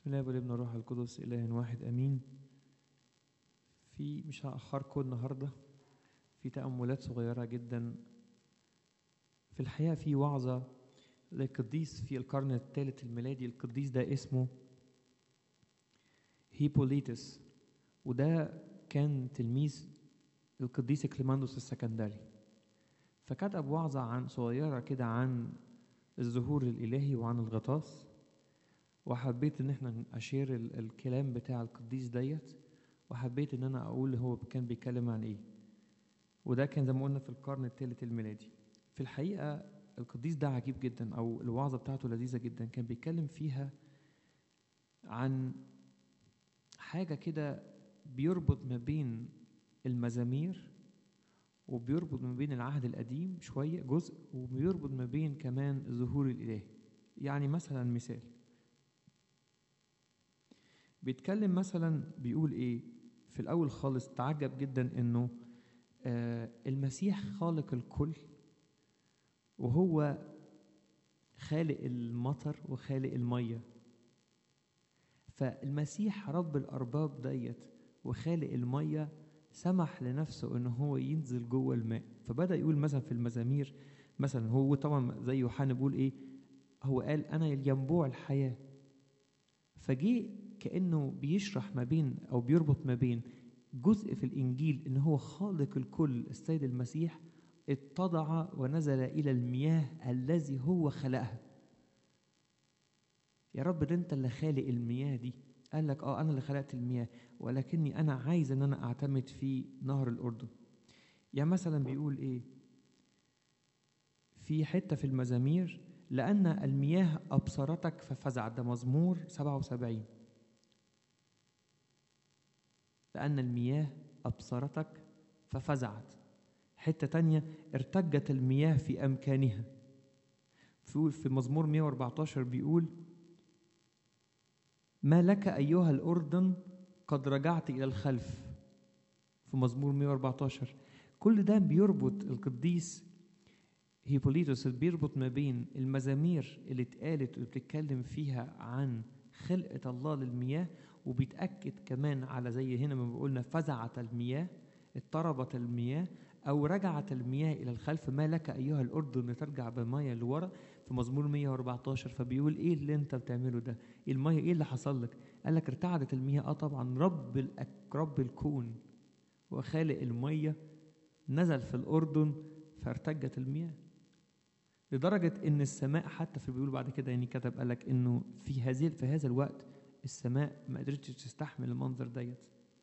بسم الله والابن والروح القدس إله واحد أمين في مش هأخركم النهاردة في تأملات صغيرة جدا في الحقيقة في وعظة لقديس في القرن الثالث الميلادي القديس ده اسمه هيبوليتس وده كان تلميذ القديس كليماندوس السكندري فكتب وعظة عن صغيرة كده عن الظهور الإلهي وعن الغطاس وحبيت ان احنا اشير ال- الكلام بتاع القديس ديت وحبيت ان انا اقول هو كان بيتكلم عن ايه وده كان زي ما قلنا في القرن الثالث الميلادي في الحقيقة القديس ده عجيب جدا او الوعظة بتاعته لذيذة جدا كان بيتكلم فيها عن حاجة كده بيربط ما بين المزامير وبيربط ما بين العهد القديم شوية جزء وبيربط ما بين كمان الظهور الإلهي يعني مثلا مثال بيتكلم مثلا بيقول ايه في الاول خالص تعجب جدا انه آه المسيح خالق الكل وهو خالق المطر وخالق الميه فالمسيح رب الارباب ديت وخالق الميه سمح لنفسه ان هو ينزل جوه الماء فبدا يقول مثلا في المزامير مثلا هو طبعا زي يوحنا بيقول ايه هو قال انا ينبوع الحياه فجه كانه بيشرح ما بين او بيربط ما بين جزء في الانجيل ان هو خالق الكل السيد المسيح اتضع ونزل الى المياه الذي هو خلقها يا رب ده انت اللي خالق المياه دي قال لك اه انا اللي خلقت المياه ولكني انا عايز ان انا اعتمد في نهر الاردن يعني مثلا بيقول ايه في حته في المزامير لأن المياه أبصرتك ففزعت ده مزمور 77 لأن المياه أبصرتك ففزعت حتة تانية ارتجت المياه في أمكانها في في مزمور 114 بيقول ما لك أيها الأردن قد رجعت إلى الخلف في مزمور 114 كل ده بيربط القديس هيبوليتوس بيربط ما بين المزامير اللي اتقالت وبتتكلم فيها عن خلقة الله للمياه وبيتأكد كمان على زي هنا ما بقولنا فزعت المياه اضطربت المياه أو رجعت المياه إلى الخلف ما لك أيها الأردن ترجع بمية لورا في مزمور 114 فبيقول إيه اللي أنت بتعمله ده؟ المية إيه اللي حصل لك؟ قال لك ارتعدت المياه آه طبعا رب الأك رب الكون وخالق المية نزل في الأردن فارتجت المياه لدرجة إن السماء حتى في بيقول بعد كده يعني كتب قال لك إنه في هذه في هذا الوقت السماء ما قدرتش تستحمل المنظر ديت.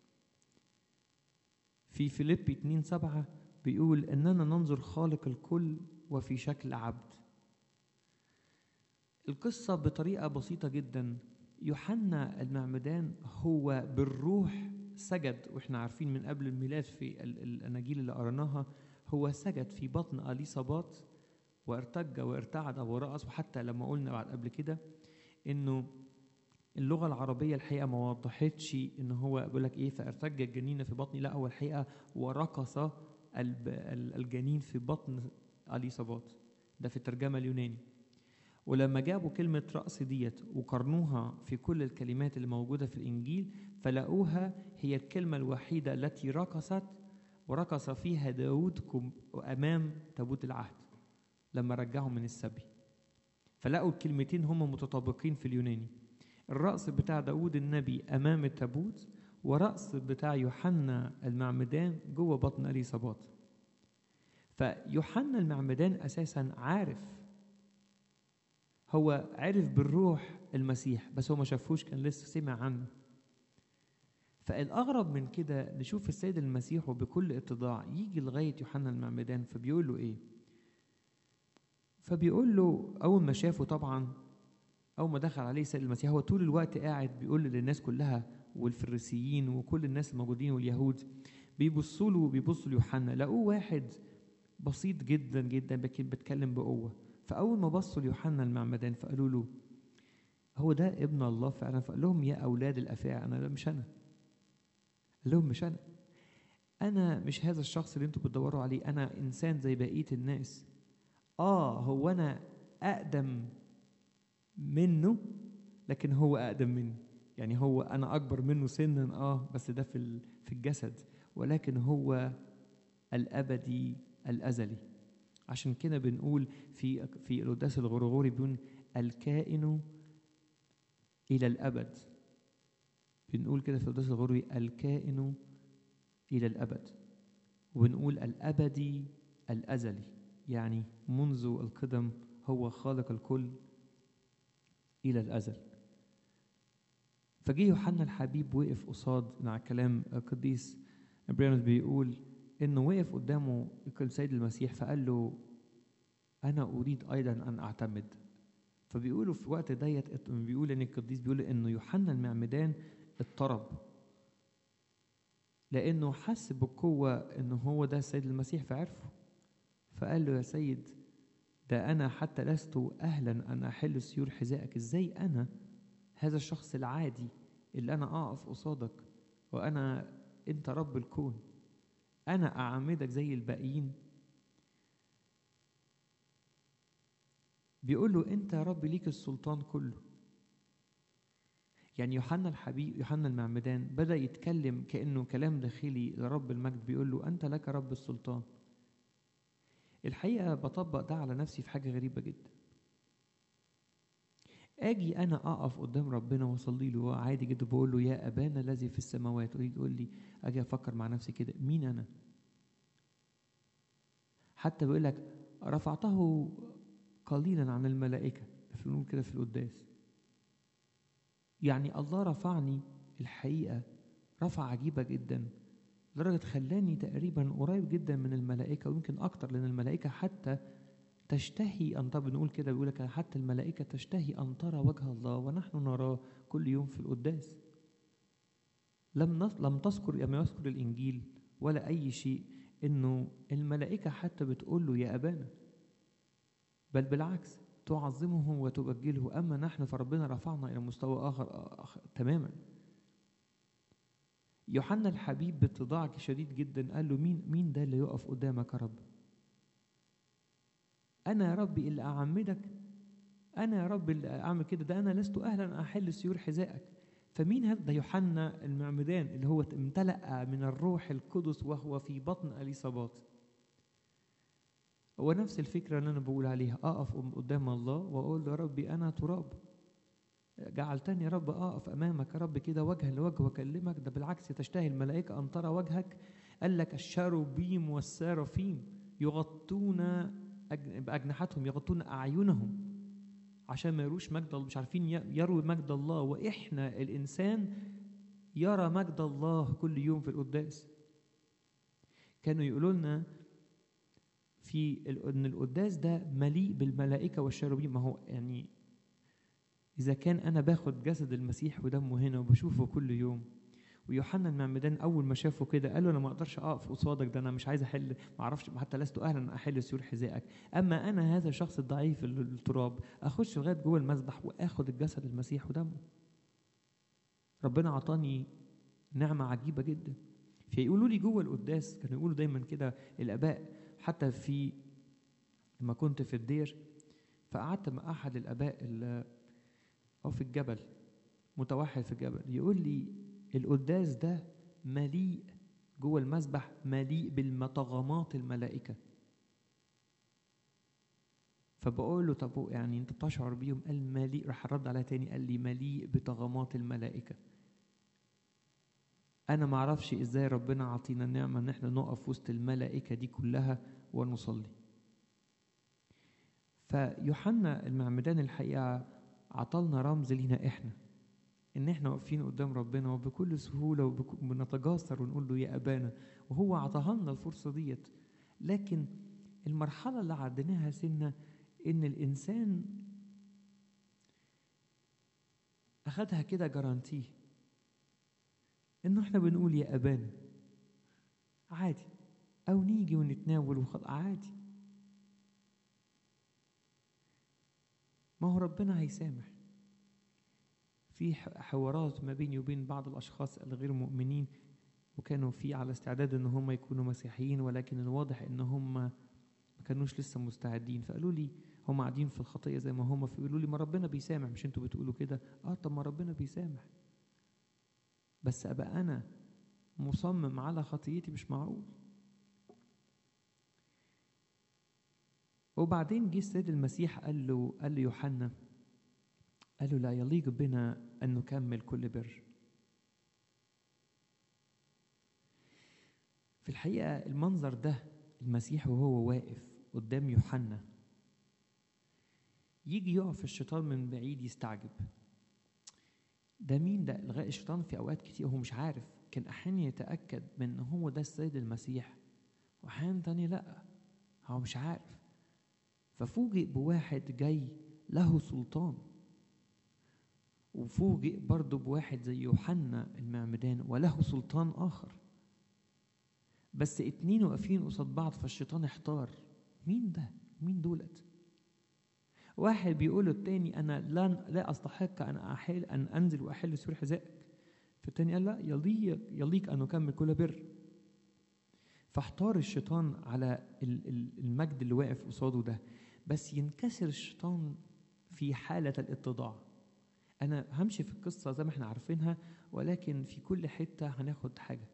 في فيليبي 2 7 بيقول إننا ننظر خالق الكل وفي شكل عبد. القصة بطريقة بسيطة جدا يوحنا المعمدان هو بالروح سجد واحنا عارفين من قبل الميلاد في ال- الاناجيل اللي قريناها هو سجد في بطن اليصابات وارتج وارتعد ورأس وحتى لما قلنا بعد قبل كده انه اللغة العربية الحقيقة ما وضحتش ان هو بيقول لك ايه فارتج الجنين في بطني لا هو الحقيقة ورقص الب- ال- الجنين في بطن اليصابات ده في الترجمة اليوناني ولما جابوا كلمة رأس ديت وقارنوها في كل الكلمات اللي موجودة في الإنجيل فلقوها هي الكلمة الوحيدة التي رقصت ورقص فيها داود كم- أمام تابوت العهد لما رجعهم من السبي فلقوا الكلمتين هما متطابقين في اليوناني الرأس بتاع داود النبي أمام التابوت ورأس بتاع يوحنا المعمدان جوه بطن اليصابات فيوحنا المعمدان أساسا عارف هو عرف بالروح المسيح بس هو ما شافوش كان لسه سمع عنه فالأغرب من كده نشوف السيد المسيح وبكل اتضاع يجي لغاية يوحنا المعمدان فبيقول له إيه فبيقول له أول ما شافه طبعا أول ما دخل عليه السيد المسيح هو طول الوقت قاعد بيقول للناس كلها والفريسيين وكل الناس الموجودين واليهود بيبصوا له وبيبصوا ليوحنا لقوه واحد بسيط جدا جدا لكن بيتكلم بقوة فأول ما بصوا ليوحنا المعمدان فقالوا له هو ده ابن الله فعلا فقال لهم يا أولاد الأفاعي أنا لا مش أنا قال لهم مش أنا أنا مش هذا الشخص اللي أنتوا بتدوروا عليه أنا إنسان زي بقية الناس آه هو أنا أقدم منه لكن هو اقدم مني يعني هو انا اكبر منه سنا اه بس ده في ال- في الجسد ولكن هو الابدي الازلي عشان كده بنقول في في القداس الغرغوري بيقول الكائن الى الابد بنقول كده في القداس الغرغوري الكائن الى الابد وبنقول الابدي الازلي يعني منذ القدم هو خالق الكل الى الازل فجه يوحنا الحبيب وقف قصاد مع كلام القديس ابراهيم بيقول انه وقف قدامه السيد المسيح فقال له انا اريد ايضا ان اعتمد فبيقولوا في وقت ديت بيقول ان القديس بيقول انه يوحنا المعمدان اضطرب لانه حس بالقوه انه هو ده السيد المسيح فعرفه فقال له يا سيد ده انا حتى لست اهلا ان احل سيور حذائك ازاي انا هذا الشخص العادي اللي انا اقف قصادك وانا انت رب الكون انا اعمدك زي الباقيين بيقول له انت يا رب ليك السلطان كله يعني يوحنا الحبيب يوحنا المعمدان بدا يتكلم كانه كلام داخلي لرب المجد بيقول له انت لك رب السلطان الحقيقه بطبق ده على نفسي في حاجه غريبه جدا اجي انا اقف قدام ربنا واصلي له عادي جدا بقول له يا ابانا الذي في السماوات ويجي يقول لي اجي افكر مع نفسي كده مين انا حتى بيقول لك رفعته قليلا عن الملائكه في نقول كده في القداس يعني الله رفعني الحقيقه رفع عجيبه جدا لدرجه خلاني تقريبا قريب جدا من الملائكه ويمكن اكتر لان الملائكه حتى تشتهي أن طب بنقول كده بيقول لك حتى الملائكة تشتهي أن ترى وجه الله ونحن نراه كل يوم في القداس لم نص... لم تذكر لم يذكر الإنجيل ولا أي شيء إنه الملائكة حتى بتقول له يا أبانا بل بالعكس تعظمه وتبجله أما نحن فربنا رفعنا إلى مستوى آخر, آخر تماما يوحنا الحبيب باتضاع شديد جدا قال له مين مين ده اللي يقف قدامك يا رب أنا يا ربي اللي أعمدك أنا يا رب اللي أعمل كده ده أنا لست أهلا أن أحل سيور حذائك فمين هذا ده يوحنا المعمدان اللي هو امتلأ من الروح القدس وهو في بطن أليصابات هو نفس الفكرة اللي أنا بقول عليها أقف قدام الله وأقول له يا ربي أنا تراب جعلتني يا رب أقف أمامك يا رب كده وجها لوجه وأكلمك ده بالعكس تشتهي الملائكة أن ترى وجهك قال لك الشاروبيم والسرافيم يغطون بأجنحتهم يغطون أعينهم عشان ما يروش مجد الله مش عارفين يروي مجد الله وإحنا الإنسان يرى مجد الله كل يوم في القداس كانوا يقولوا لنا في ان القداس ده مليء بالملائكه والشيروبيم ما هو يعني اذا كان انا باخد جسد المسيح ودمه هنا وبشوفه كل يوم ويوحنا المعمدان اول ما شافه كده قال له انا ما اقدرش اقف قصادك ده انا مش عايز احل ما اعرفش حتى لست اهلا ان احل سيور حذائك اما انا هذا الشخص الضعيف التراب اخش لغايه جوه المسبح واخد الجسد المسيح ودمه ربنا عطاني نعمه عجيبه جدا فيقولوا لي جوه القداس كانوا يقولوا دايما كده الاباء حتى في لما كنت في الدير فقعدت مع احد الاباء او في الجبل متوحد في الجبل يقول لي القداس ده مليء جوه المسبح مليء بالمطغمات الملائكه فبقول له طب يعني انت بتشعر بيهم قال مليء راح رد عليها تاني قال لي مليء بطغمات الملائكه انا ما اعرفش ازاي ربنا عطينا النعمه ان احنا نقف وسط الملائكه دي كلها ونصلي فيوحنا المعمدان الحقيقه عطلنا رمز لينا احنا ان احنا واقفين قدام ربنا وبكل سهوله وبنتجاسر ونقول له يا ابانا وهو عطاها لنا الفرصه ديت لكن المرحله اللي عديناها سنه ان الانسان اخدها كده جرانتيه انه احنا بنقول يا ابانا عادي او نيجي ونتناول وخلاص عادي ما هو ربنا هيسامح في حوارات ما بيني وبين بعض الاشخاص الغير مؤمنين وكانوا في على استعداد ان هم يكونوا مسيحيين ولكن الواضح ان هم ما كانوش لسه مستعدين فقالوا لي هم قاعدين في الخطيه زي ما هم فيقولوا لي ما ربنا بيسامح مش انتوا بتقولوا كده اه طب ما ربنا بيسامح بس ابقى انا مصمم على خطيتي مش معقول وبعدين جه السيد المسيح قال له قال ليوحنا قال له لا يليق بنا ان نكمل كل بر في الحقيقه المنظر ده المسيح وهو واقف قدام يوحنا يجي يقف الشيطان من بعيد يستعجب ده مين ده لغايه الشيطان في اوقات كتير هو مش عارف كان احيانا يتاكد من ان هو ده السيد المسيح واحيانا تاني لا هو مش عارف ففوجئ بواحد جاي له سلطان وفوجئ برضه بواحد زي يوحنا المعمدان وله سلطان آخر بس اتنين واقفين قصاد بعض فالشيطان احتار مين ده؟ مين دولت؟ واحد بيقول للتاني أنا لن لا أستحق أن أحل أن أنزل وأحل سور حذائك فالتاني قال لا يليق يليق أن أكمل كل بر فاحتار الشيطان على المجد اللي واقف قصاده ده بس ينكسر الشيطان في حالة الاتضاع أنا همشي في القصة زي ما احنا عارفينها ولكن في كل حتة هناخد حاجة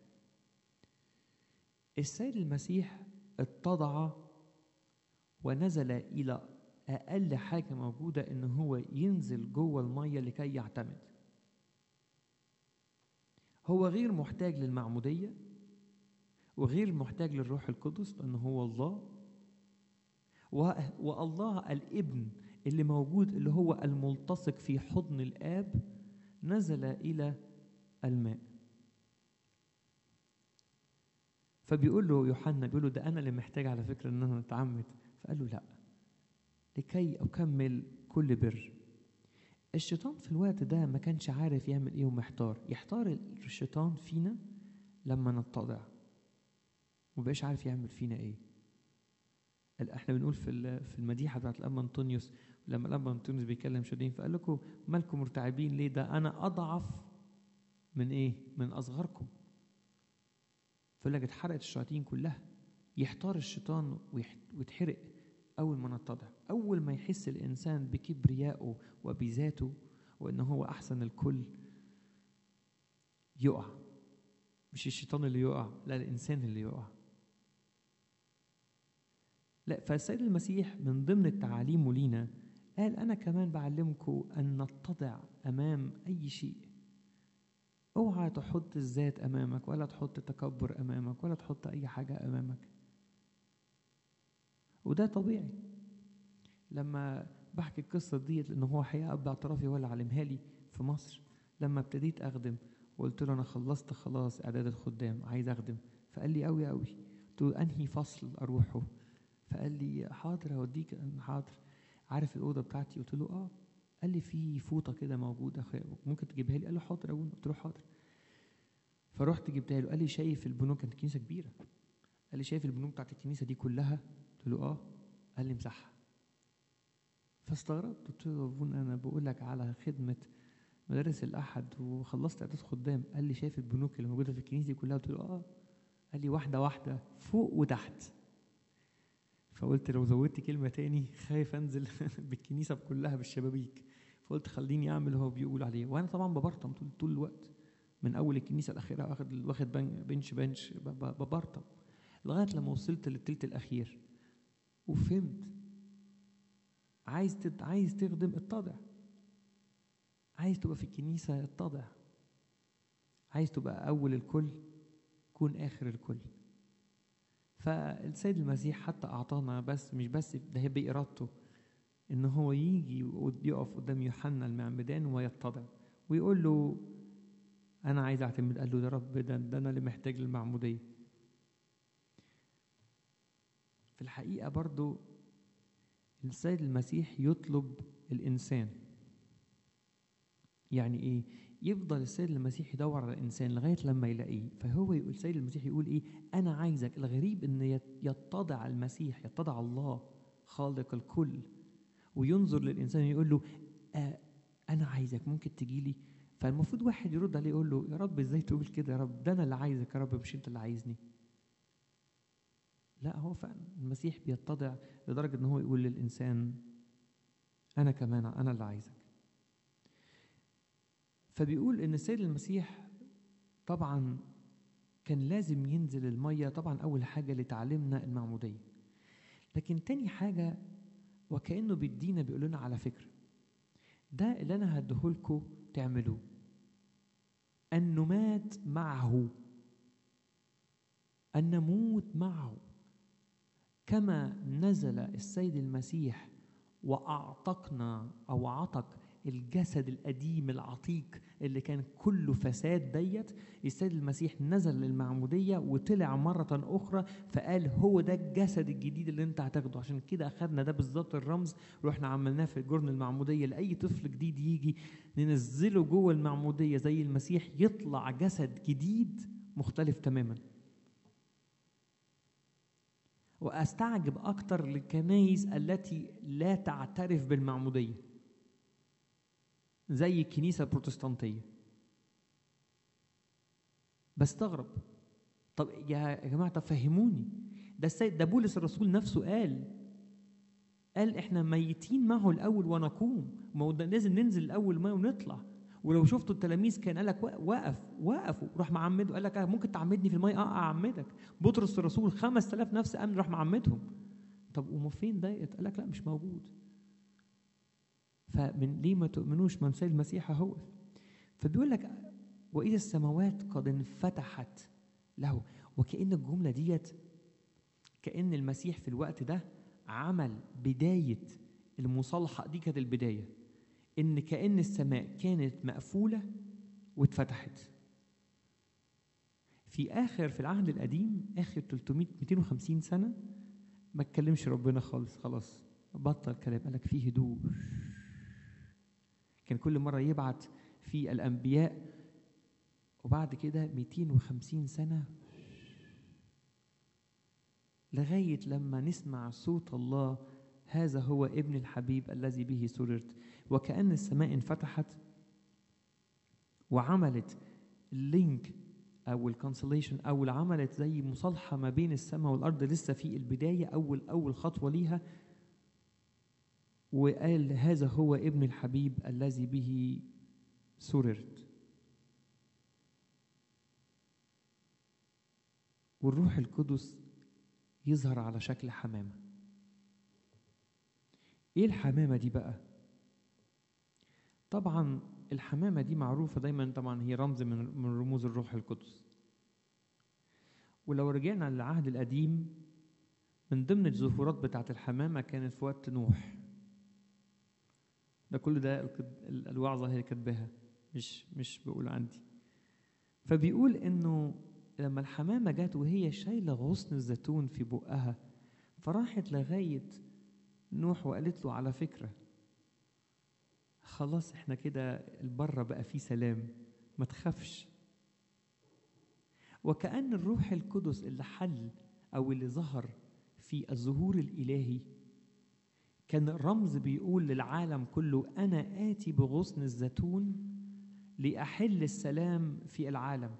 السيد المسيح اتضع ونزل إلى أقل حاجة موجودة إن هو ينزل جوه المية لكي يعتمد هو غير محتاج للمعمودية وغير محتاج للروح القدس لأنه هو الله والله الابن اللي موجود اللي هو الملتصق في حضن الآب نزل إلى الماء فبيقول له يوحنا بيقول له ده أنا اللي محتاج على فكرة إن أنا أتعمد فقال له لأ لكي أكمل كل بر الشيطان في الوقت ده ما كانش عارف يعمل إيه ومحتار يحتار الشيطان فينا لما نتضع ومبقاش عارف يعمل فينا إيه احنا بنقول في في المديحه بتاعت الاب انطونيوس لما الاب انطونيوس بيكلم شادين فقال لكم مالكم مرتعبين ليه ده انا اضعف من ايه من اصغركم فيقول لك اتحرقت الشياطين كلها يحتار الشيطان ويتحرق اول ما نتضع اول ما يحس الانسان بكبريائه وبذاته وان هو احسن الكل يقع مش الشيطان اللي يقع لا الانسان اللي يقع لا فالسيد المسيح من ضمن التعاليم لينا قال أنا كمان بعلمكم أن نتضع أمام أي شيء اوعى تحط الذات أمامك ولا تحط التكبر أمامك ولا تحط أي حاجة أمامك وده طبيعي لما بحكي القصة ديت لأن هو حقيقة أب اعترافي هو اللي علمها لي في مصر لما ابتديت أخدم وقلت له أنا خلصت خلاص إعداد الخدام عايز أخدم فقال لي أوي أوي قلت له أنهي فصل أروحه فقال لي حاضر هوديك حاضر عارف الاوضه بتاعتي قلت له اه قال لي في فوطه كده موجوده ممكن تجيبها لي قال له حاضر اقول قلت له حاضر فرحت جبتها له قال لي شايف البنوك كانت كنيسه كبيره قال لي شايف البنوك بتاعت الكنيسه دي كلها قلت له اه قال لي امسحها فاستغربت قلت له ابونا انا بقول لك على خدمه مدارس الاحد وخلصت اعداد خدام قال لي شايف البنوك اللي موجوده في الكنيسه دي كلها قلت له اه قال لي واحده واحده فوق وتحت فقلت لو زودت كلمة تاني خايف أنزل بالكنيسة كلها بالشبابيك فقلت خليني أعمل اللي هو بيقول عليه وأنا طبعا ببرطم طول, طول الوقت من أول الكنيسة الأخيرة واخد واخد بنش بنش ببرطم لغاية لما وصلت للتلت الأخير وفهمت عايز تد... عايز تخدم اتضع عايز تبقى في الكنيسة اتضع عايز تبقى أول الكل كون آخر الكل فالسيد المسيح حتى أعطانا بس مش بس ده هي بإرادته إن هو يجي ويقف قدام يوحنا المعمدان ويتضع ويقول له أنا عايز أعتمد قال له يا رب ده, ده أنا اللي محتاج للمعمودية في الحقيقة برضو السيد المسيح يطلب الإنسان يعني إيه؟ يفضل السيد المسيح يدور على الانسان لغايه لما يلاقيه فهو يقول السيد المسيح يقول ايه انا عايزك الغريب ان يتضع المسيح يتضع الله خالق الكل وينظر للانسان يقول له آه انا عايزك ممكن تجي لي فالمفروض واحد يرد عليه يقول له يا رب ازاي تقول كده يا رب ده انا اللي عايزك يا رب مش انت اللي عايزني لا هو فعلا المسيح بيتضع لدرجه ان هو يقول للانسان انا كمان انا اللي عايزك فبيقول ان السيد المسيح طبعا كان لازم ينزل الميه طبعا اول حاجه لتعليمنا المعموديه لكن تاني حاجه وكانه بيدينا بيقول لنا على فكره ده اللي انا هديهولكوا تعملوه ان نمات معه ان نموت معه كما نزل السيد المسيح واعتقنا او عتق الجسد القديم العتيق اللي كان كله فساد ديت السيد المسيح نزل للمعمودية وطلع مرة أخرى فقال هو ده الجسد الجديد اللي انت هتاخده عشان كده أخدنا ده بالظبط الرمز رحنا عملناه في جرن المعمودية لأي طفل جديد يجي ننزله جوه المعمودية زي المسيح يطلع جسد جديد مختلف تماما وأستعجب أكتر للكنايس التي لا تعترف بالمعمودية زي الكنيسة البروتستانتية بستغرب طب يا جماعة طب فهموني ده السيد ده بولس الرسول نفسه قال قال احنا ميتين معه الاول ونقوم ما هو ده لازم ننزل الاول ما ونطلع ولو شفتوا التلاميذ كان قال لك وقف وقفوا راح معمده قال لك ممكن تعمدني في الميه اه اعمدك بطرس الرسول 5000 نفس امن راح معمدهم طب وما فين ديت قال لك لا مش موجود فمن ليه ما تؤمنوش من سيد المسيح هو فبيقول لك واذا السماوات قد انفتحت له وكأن الجملة ديت كأن المسيح في الوقت ده عمل بداية المصالحة دي كانت البداية إن كأن السماء كانت مقفولة واتفتحت في آخر في العهد القديم آخر 300 250 سنة ما اتكلمش ربنا خالص خلاص بطل كلام قالك فيه هدوء كان كل مرة يبعت في الأنبياء وبعد كده 250 سنة لغاية لما نسمع صوت الله هذا هو ابن الحبيب الذي به سررت وكأن السماء انفتحت وعملت اللينك أو الكونسليشن أو عملت زي مصالحة ما بين السماء والأرض لسه في البداية أول أول خطوة ليها وقال هذا هو ابن الحبيب الذي به سررت والروح القدس يظهر على شكل حمامة ايه الحمامة دي بقى طبعا الحمامة دي معروفة دايما طبعا هي رمز من من رموز الروح القدس ولو رجعنا للعهد القديم من ضمن الظهورات بتاعت الحمامة كانت في وقت نوح ده كل ده الوعظة هي كاتباها مش مش بقول عندي فبيقول انه لما الحمامة جت وهي شايلة غصن الزيتون في بقها فراحت لغاية نوح وقالت له على فكرة خلاص احنا كده البر بقى فيه سلام ما تخافش وكأن الروح القدس اللي حل أو اللي ظهر في الظهور الإلهي كان رمز بيقول للعالم كله أنا آتي بغصن الزيتون لأحل السلام في العالم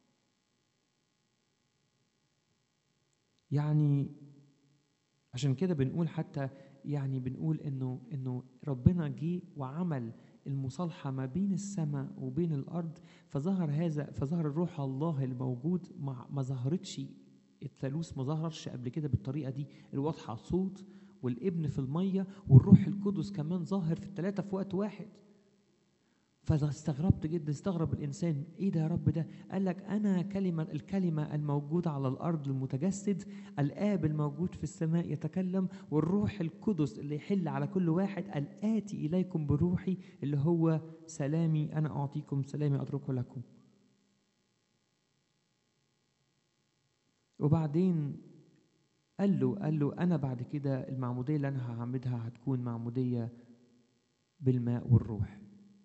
يعني عشان كده بنقول حتى يعني بنقول انه انه ربنا جه وعمل المصالحة ما بين السماء وبين الأرض فظهر هذا فظهر الروح الله الموجود ما, ما ظهرتش الثالوث ما ظهرش قبل كده بالطريقة دي الواضحة صوت والابن في المية والروح القدس كمان ظاهر في الثلاثة في وقت واحد فاستغربت جدا استغرب الانسان ايه ده يا رب ده قال لك انا كلمه الكلمه الموجوده على الارض المتجسد الاب الموجود في السماء يتكلم والروح القدس اللي يحل على كل واحد الاتي اليكم بروحي اللي هو سلامي انا اعطيكم سلامي اتركه لكم وبعدين قال له قال له انا بعد كده المعموديه اللي انا هعمدها هتكون معموديه بالماء والروح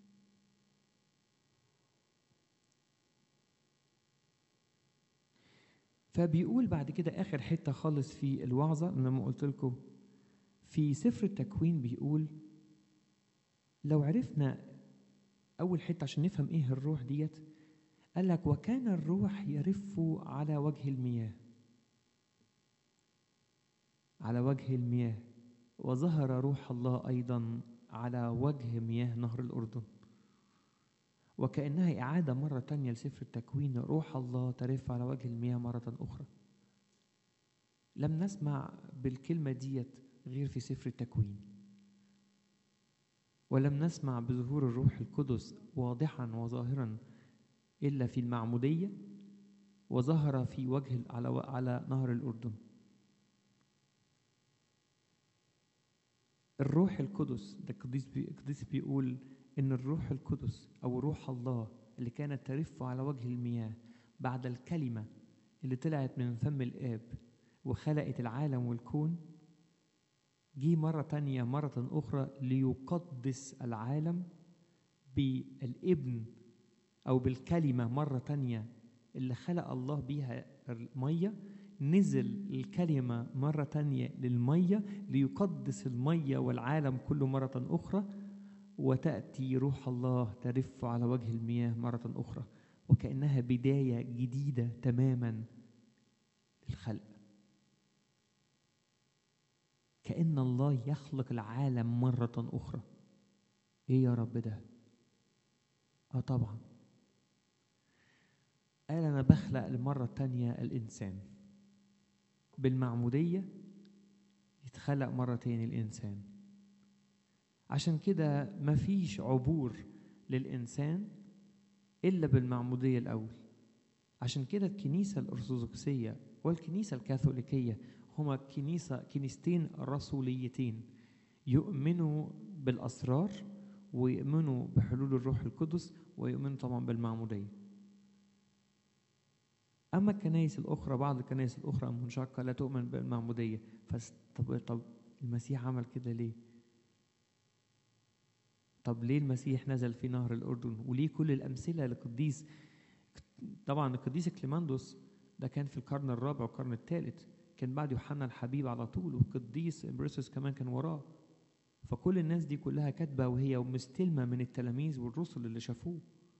فبيقول بعد كده اخر حته خالص في الوعظه انا ما قلت لكم في سفر التكوين بيقول لو عرفنا اول حته عشان نفهم ايه الروح ديت قال لك وكان الروح يرف على وجه المياه على وجه المياه وظهر روح الله ايضا على وجه مياه نهر الأردن وكأنها إعادة مرة تانية لسفر التكوين روح الله ترف على وجه المياه مرة أخرى لم نسمع بالكلمة ديت غير في سفر التكوين ولم نسمع بظهور الروح القدس واضحا وظاهرا إلا في المعمودية وظهر في وجه على على نهر الأردن الروح القدس ده القديس بي القديس بيقول إن الروح القدس أو روح الله اللي كانت ترف على وجه المياه بعد الكلمة اللي طلعت من فم الآب وخلقت العالم والكون جه مرة تانية مرة أخرى ليقدس العالم بالابن أو بالكلمة مرة تانية اللي خلق الله بيها المية نزل الكلمة مرة تانية للمية ليقدس المية والعالم كله مرة أخرى وتأتي روح الله ترف على وجه المياه مرة أخرى وكأنها بداية جديدة تماما للخلق كأن الله يخلق العالم مرة أخرى إيه يا رب ده؟ آه طبعا قال أنا بخلق المرة التانية الإنسان بالمعمودية يتخلق مرة تاني الإنسان عشان كده مفيش عبور للإنسان إلا بالمعمودية الأول عشان كده الكنيسة الأرثوذكسية والكنيسة الكاثوليكية هما كنيسة كنيستين رسوليتين يؤمنوا بالأسرار ويؤمنوا بحلول الروح القدس ويؤمنوا طبعا بالمعمودية أما الكنائس الأخرى بعض الكنائس الأخرى المنشقة لا تؤمن بالمعمودية فس طب طب المسيح عمل كده ليه؟ طب ليه المسيح نزل في نهر الأردن؟ وليه كل الأمثلة للقديس طبعا القديس كليماندوس ده كان في القرن الرابع والقرن الثالث كان بعد يوحنا الحبيب على طول والقديس امبرسوس كمان كان وراه فكل الناس دي كلها كاتبه وهي مستلمه من التلاميذ والرسل اللي شافوه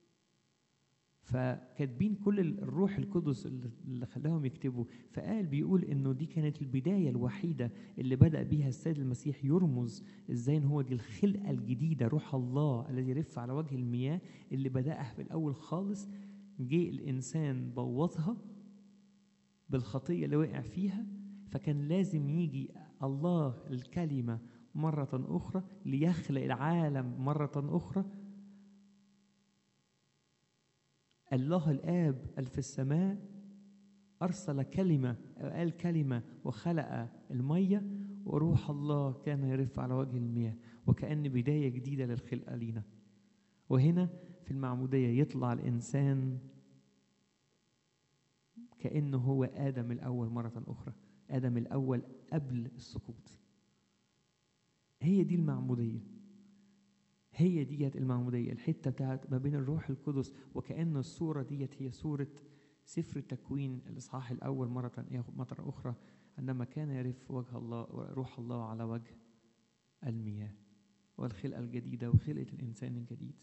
فكاتبين كل الروح القدس اللي خلاهم يكتبوا فقال بيقول انه دي كانت البدايه الوحيده اللي بدا بيها السيد المسيح يرمز ازاي ان هو دي الخلقه الجديده روح الله الذي يرف على وجه المياه اللي بداها في الاول خالص جه الانسان بوظها بالخطيه اللي وقع فيها فكان لازم يجي الله الكلمه مره اخرى ليخلق العالم مره اخرى الله الآب اللي في السماء أرسل كلمة قال كلمة وخلق المية وروح الله كان يرف على وجه المياه وكأن بداية جديدة للخلقة لينا وهنا في المعمودية يطلع الإنسان كأنه هو آدم الأول مرة أخرى آدم الأول قبل السقوط هي دي المعمودية هي ديت المعمودية الحتة بتاعت ما بين الروح القدس وكأن الصورة ديت هي صورة سفر التكوين الإصحاح الأول مرة مرة أخرى عندما كان يرف وجه الله روح الله على وجه المياه والخلقة الجديدة وخلقة الإنسان الجديد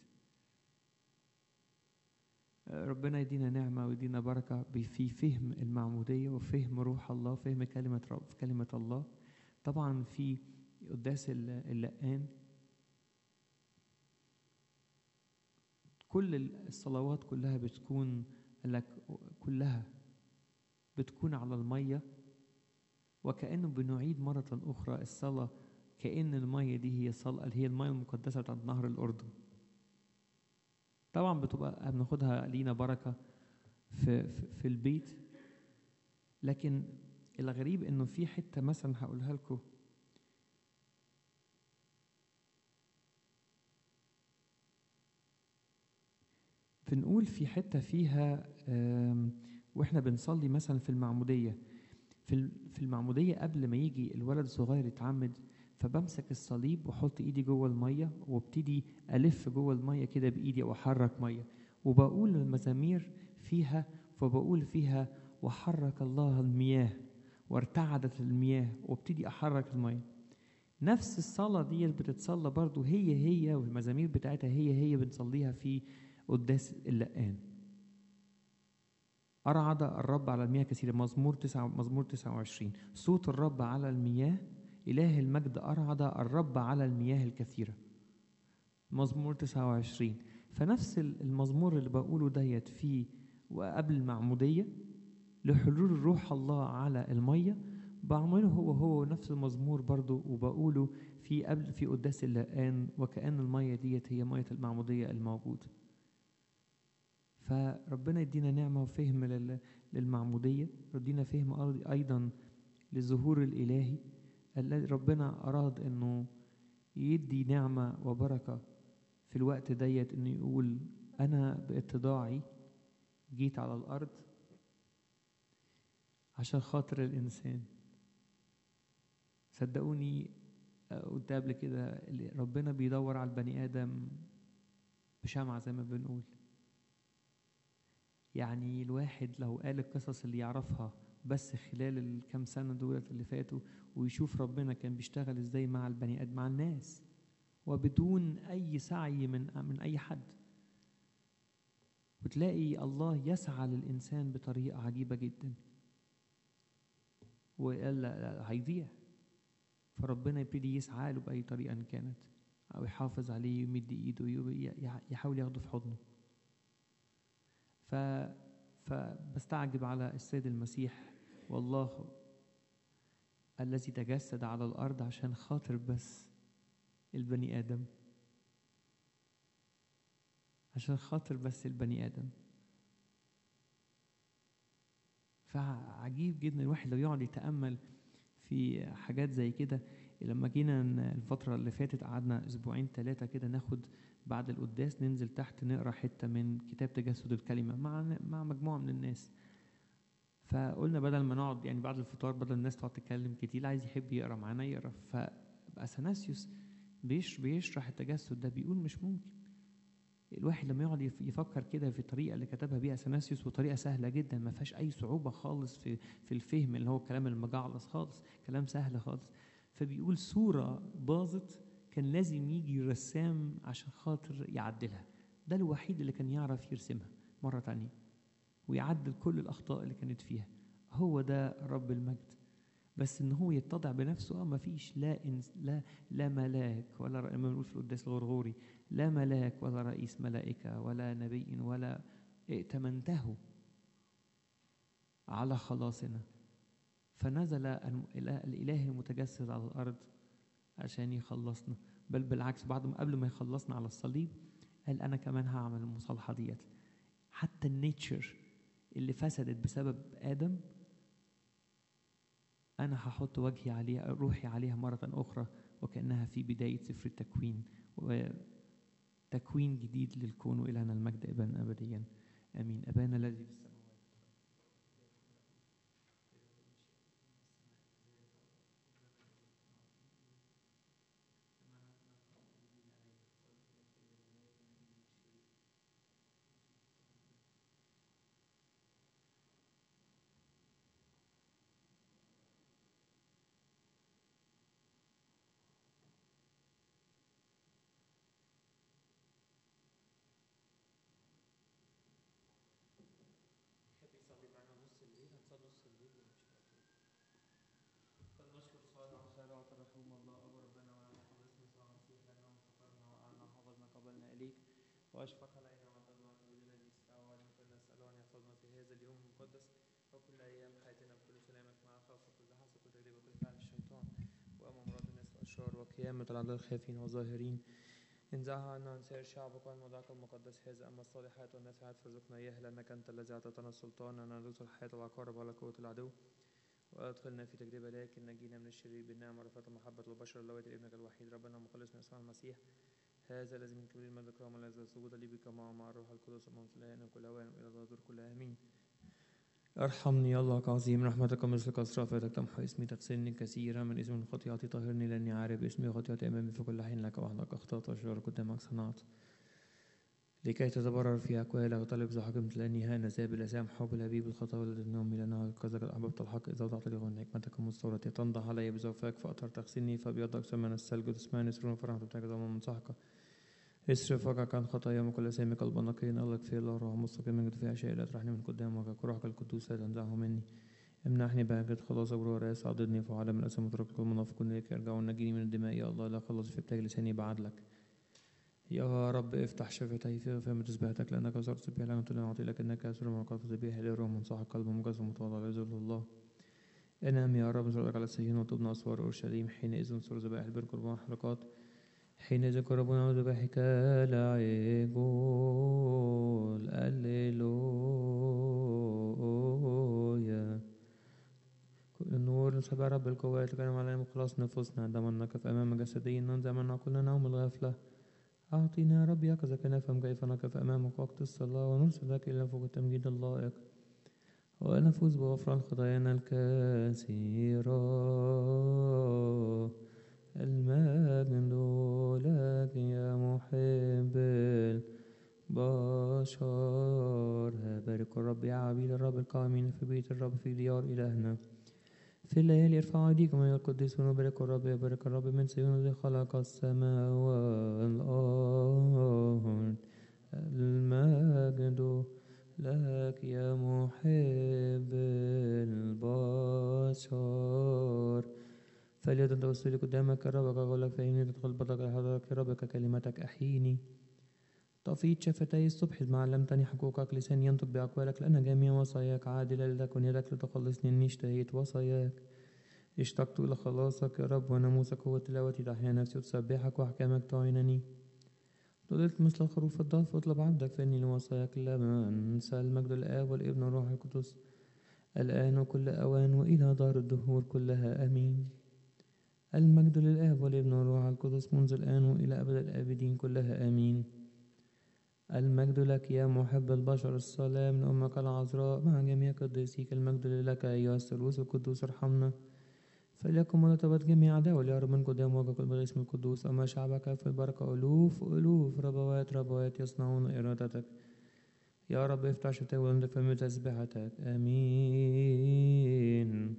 ربنا يدينا نعمة ويدينا بركة في فهم المعمودية وفهم روح الله فهم كلمة رب كلمة الله طبعا في قداس اللقان كل الصلوات كلها بتكون لك كلها بتكون على المية وكأنه بنعيد مرة أخرى الصلاة كأن المية دي هي الصلاة هي المية المقدسة بتاعت نهر الأردن طبعا بتبقى بناخدها لينا بركة في, في, في البيت لكن الغريب انه في حتة مثلا هقولها لكم بنقول في حتة فيها واحنا بنصلي مثلا في المعمودية في في المعمودية قبل ما يجي الولد الصغير يتعمد فبمسك الصليب واحط ايدي جوه المية وابتدي الف جوه المية كده بايدي واحرك مية وبقول المزامير فيها فبقول فيها وحرك الله المياه وارتعدت المياه وابتدي احرك المية نفس الصلاة دي بتتصلى برضو هي هي والمزامير بتاعتها هي هي بنصليها في قداس اللقان أرعد الرب على المياه كثيرة مزمور تسعة مزمور 29 صوت الرب على المياه إله المجد أرعد الرب على المياه الكثيرة مزمور 29 فنفس المزمور اللي بقوله ديت فيه وقبل المعمودية لحلول الروح الله على المية بعمله هو هو نفس المزمور برضو وبقوله في قبل في قداس اللقان وكأن المية ديت هي مية المعمودية الموجودة فربنا يدينا نعمة وفهم لل- للمعمودية يدينا فهم أرض- أيضا للظهور الإلهي الذي ربنا أراد أنه يدي نعمة وبركة في الوقت ديت أنه يقول أنا باتضاعي جيت على الأرض عشان خاطر الإنسان صدقوني آه، قلت قبل كده اللي ربنا بيدور على البني آدم بشمعة زي ما بنقول يعني الواحد لو قال القصص اللي يعرفها بس خلال الكام سنة دولت اللي فاتوا ويشوف ربنا كان بيشتغل ازاي مع البني آدم مع الناس وبدون أي سعي من من أي حد وتلاقي الله يسعى للإنسان بطريقة عجيبة جدا وقال لا لا هيضيع فربنا يبتدي يسعى له بأي طريقة إن كانت أو يحافظ عليه يمد إيده وي- يحاول ياخده في حضنه ف فبستعجب على السيد المسيح والله الذي تجسد على الأرض عشان خاطر بس البني آدم عشان خاطر بس البني آدم فعجيب جدا الواحد لو يقعد يتأمل في حاجات زي كده لما جينا ن- الفترة اللي فاتت قعدنا أسبوعين ثلاثة كده ناخد بعد القداس ننزل تحت نقرا حتة من كتاب تجسد الكلمة مع مع مجموعة من الناس فقلنا بدل ما نقعد يعني بعد الفطار بدل الناس تقعد تتكلم كتير اللي عايز يحب يقرا معانا يقرا فأثناسيوس بيش بيشرح التجسد ده بيقول مش ممكن الواحد لما يقعد يف- يفكر كده في الطريقه اللي كتبها بيها اثناسيوس وطريقه سهله جدا ما فيهاش اي صعوبه خالص في في الفهم اللي هو الكلام المجعلص خالص كلام سهل خالص فبيقول صوره باظت كان لازم يجي رسام عشان خاطر يعدلها ده الوحيد اللي كان يعرف يرسمها مره تانية ويعدل كل الاخطاء اللي كانت فيها هو ده رب المجد بس ان هو يتضع بنفسه اه ما فيش لا إنس لا لا ملاك ولا ر- لما بنقول في القداس الغرغوري لا ملاك ولا رئيس ملائكة ولا نبي ولا ائتمنته على خلاصنا فنزل الم- الإله الإله المتجسد على الأرض عشان يخلصنا بل بالعكس بعد ما قبل ما يخلصنا على الصليب قال أنا كمان هعمل المصالحة ديت حتى النيتشر اللي فسدت بسبب آدم أنا هحط وجهي عليها روحي عليها مرة أخرى وكأنها في بداية سفر التكوين وتكوين جديد للكون وإلهنا المجد أبدا أبديا آمين أبانا الذي في السماوات يحب يصلي معنا نص الليل هنصلي نص الليل ونمشي فلنشكر صالح خيرات الرحوم الله أبو ربنا ولنا خلصنا يسوع المسيح لأنه سفرنا وأعنا حفظنا قبلنا إليك وأشفق علينا وعطلنا الجود الذي استعوى كنا نسأله أن يحفظنا في هذا اليوم المقدس وكل أيام حياتنا بكل سلامك مع الخوف وكل حسد وتجربة وكل فعل الشيطان وأمام مراد الناس والأشرار وقيامة العدل الخافين والظاهرين انزعها عنا عن سائر شعبك وعن موضعك المقدس هذا أما الصالحات والنافعات فارزقنا إياها لأنك أنت الذي أعطيتنا السلطان أن ندوس الحياة والعقارب على قوة العدو وأدخلنا في تجربة لكن نجينا من الشرير بالنعمة ورفعة محبة البشر اللواتي ابنك الوحيد ربنا مخلصنا يسوع المسيح هذا الذي من كبير المجد الكرام الذي السجود لي بك مع مع الروح القدس ومن الآن كل أوان إلى الدور كلها آمين ارحمني يا الله كعظيم رحمتك مثل أسرافك تمحو اسمي تغسلني كثيرا من اسم خطيئتي طهرني لأني عارف اسمي خطيئتي أمامي في كل حين لك وحدك أخطأت وأشرار قدامك صنعت لكي تتبرر في أقوالك وطلب ذو حكمت لأني ها ذا بالأسام حب الهبيب الخطاوى الذي النوم لأنها كذا أحببت الحق إذا وضعت لي غن حكمتك مستورة تنضح علي بزوفك فأطهر تغسلني فأبيض أكثر من الثلج وتسمعني سرور فرحة بتاعك من صحك اصرف وجهك عن خطايا وكل أسامي قلبا نقيا الله كفي الله روح مستقيم من فيها شيء لا ترحني من قدام وجهك روحك القدوس لا تنزعه مني امنحني بهجة خلاص أبرو رأس عضدني فعلم الأسم وترك كل منافق إليك يرجعون نجيني من الدماء يا الله لا خلص في ابتاج لساني بعدلك يا رب افتح شفتي في فم تسبيحتك لأنك صرت تسبيح لنا تلنا نعطي لك إنك أسر معقد تسبيح للروح من صاحب قلب مقدس ومتواضع لذل الله انعم يا رب نصرك على السيئين وطبنا أسوار أورشليم حينئذ نصر ذبائح البر قربان حركات حينئذ قربنا ذبائحك لا يقول هللويا كل النور نسبح رب القوات كرم علينا خلاص نفوسنا عندما نقف أمام جسدي ننزع منا كل نوم الغفلة أعطينا يا رب يقظة نفهم كيف نقف أمامك وقت الصلاة ونرسل لك إلى فوق التمجيد اللائق ونفوز بغفران خطايانا الكثيرة المجد لك يا محب البشر بارك الرب يا عبيد الرب القائمين في بيت الرب في ديار إلهنا في الليالي ارفعوا أيديكم أيها القديسون وباركوا الرب يبارك الرب من صهيون الذي خلق السماء والأرض المجد لك يا محب البشر فليدن توسلي قدامك ربك أقول لك فإني تدخل بطك حضرك ربك كلمتك أحيني طفيت شفتي الصبح ما علمتني حقوقك لساني ينطق بأقوالك لأن جميع وصاياك عادلة لتكن يدك لتخلصني إني اشتهيت وصاياك اشتقت إلى خلاصك يا رب وناموسك هو تلاوتي تحيا نفسي وتسبحك وأحكامك تعينني ضللت مثل الخروف الضعف اطلب عبدك فإني لوصاياك لا أنسى المجد الآب والابن والروح القدس الآن وكل أوان وإلى دار الدهور كلها آمين المجد للآب والابن والروح القدس منذ الآن وإلى أبد الآبدين كلها آمين المجد لك يا محب البشر الصلاة من أمك العذراء مع جميع قديسيك المجد لك أيها الثالوث القدوس ارحمنا فليكن مرتبط جميع عداوة يا رب من قدام وجهك بالاسم القدوس أما شعبك في البركة ألوف ألوف ربوات ربوات يصنعون إرادتك يا رب افتح شتاوى عند فم تسبحتك آمين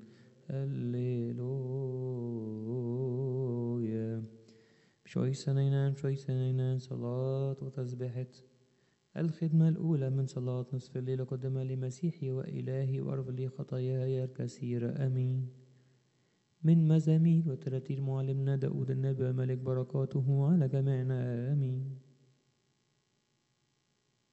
هللويا شوي سنينان شوي سنينان صلاة وتسبيحة الخدمة الأولى من صلاة نصف الليل قدم لمسيحي وإلهي وأرض لي خطاياي الكثيرة آمين من مزامير وتراتير معلمنا داود النبي ملك بركاته على جميعنا آمين